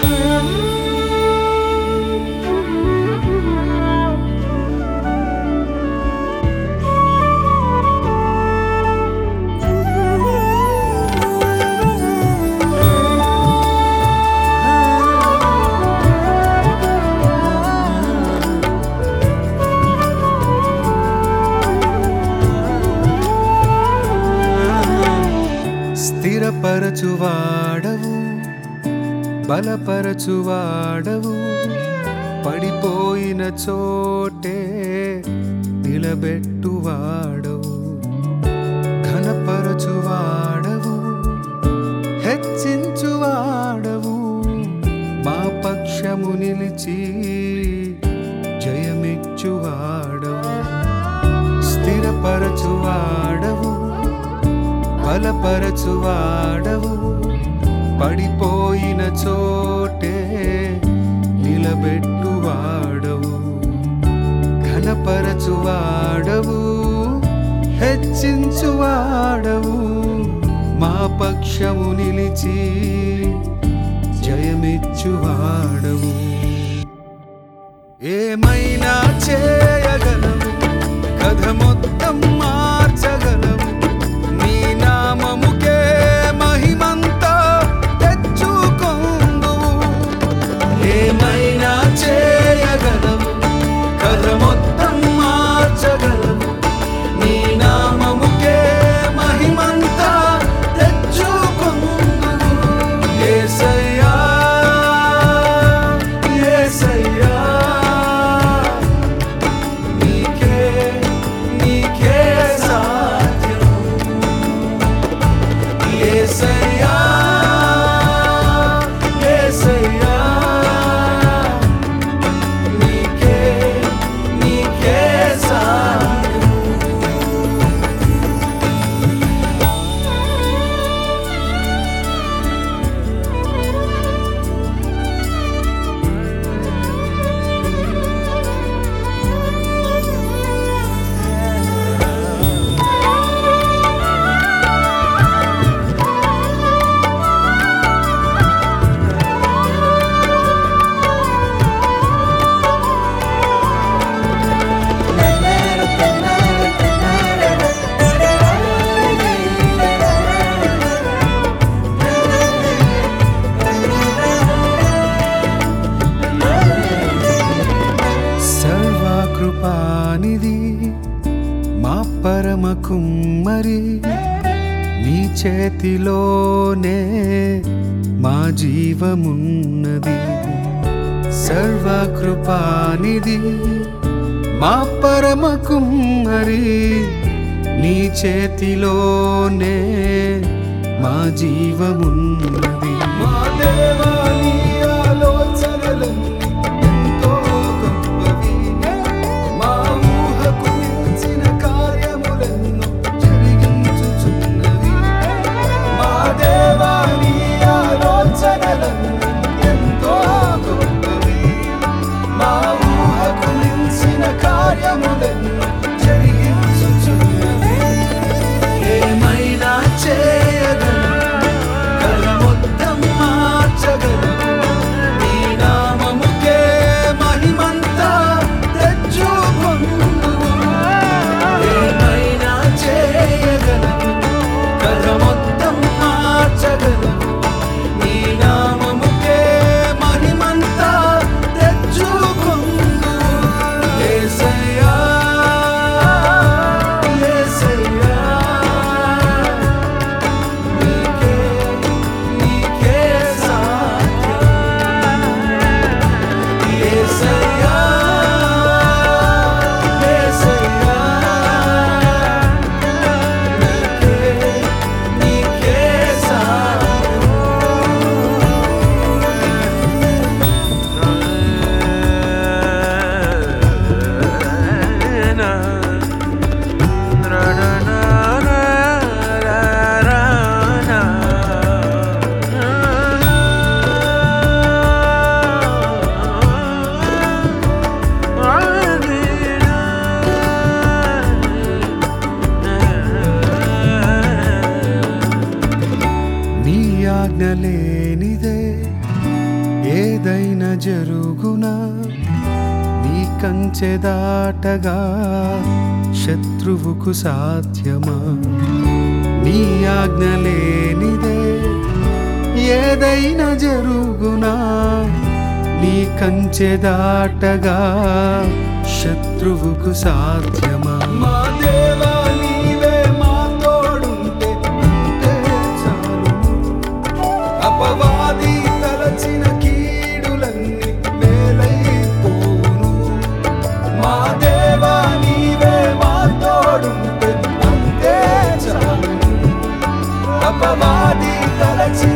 స్థిరపరచువాడవు బలపరచువాడవు పడిపోయిన చోటే నిలబెట్టువాడవు ఘనపరచువాడవు హెచ్చించువాడవు మా పక్షము నిలిచి జయమిచ్చువాడవు స్థిరపరచువాడవు బలపరచువాడవు పడిపోయిన చోటే నిలబెట్టువాడవు ఘనపరచువాడవు హెచ్చించువాడవు మా పక్షము నిలిచి జయమిచ్చువాడవు ఏమైనా చేయగలవు కథ మొత్తం మార్చగలవు నీ నామముకే మహిమంతా తెచ్చుకొందువు ఏమైనా చేయగలవు కథ మొత్తం మార్చగలవు నీ నామముకే మహిమంతా తెచ్చుకొందువు యేసయ్యా యేసయ్యా నీకే నీకే సాధ్యం యేసయ్యా యేసయ్యా నీకే నీకే సాధ్యం సర్వకృపానిది మా పరమ కుమ్మరి నీ చేతిలోనే మా జీవమున్నది సర్వకృపానిది మా పరమ కుమ్మరి నీ చేతిలోనే మా జీవమున్నది మా దేవా నీ ఆలోచనలన్నీ ఎంతో గొప్పవి మా ఊహకు మించిన కార్యములెన్నో జరిగించుచున్నవి మా దేవా నీ ఆలోచనలన్నీ ఎంతో గొప్పవి మా ఊహకు మించిన కార్యములెన్నో జరిగించుచున్నవి ఏమైనా చేయగలవు కల మొత్తం మార్చగలవు నీ నామముకే మహిమంతా తెచ్చుకొందువు ఏమైనా చేయగలవు కల మొత్తం మార్చగలవు నీ నామముకే మహిమంతా తెచ్చుకొందువు యేసయ్యా యేసయ్యా నీకే నీకే సాధ్యం యేసయ్యా యేసయ్యా నీకే నీకే సాధ్యం నీ ఆజ్ఞ లేనిదే ఏదైనా జరుగునా నీ కంచె దాటగా శత్రువుకు సాధ్యమా నీ ఆజ్ఞ లేనిదే ఏదైనా జరుగునా నీ కంచె దాటగా శత్రువుకు సాధ్యమా మా దేవా నీవే మా తోడుంటే అంతే చాలు అపవాది తలచిన కీడులన్నీ వేలైపోవును మా దేవా నీవే మా తోడుంటే అంతే చాలు అపవాది తలచిన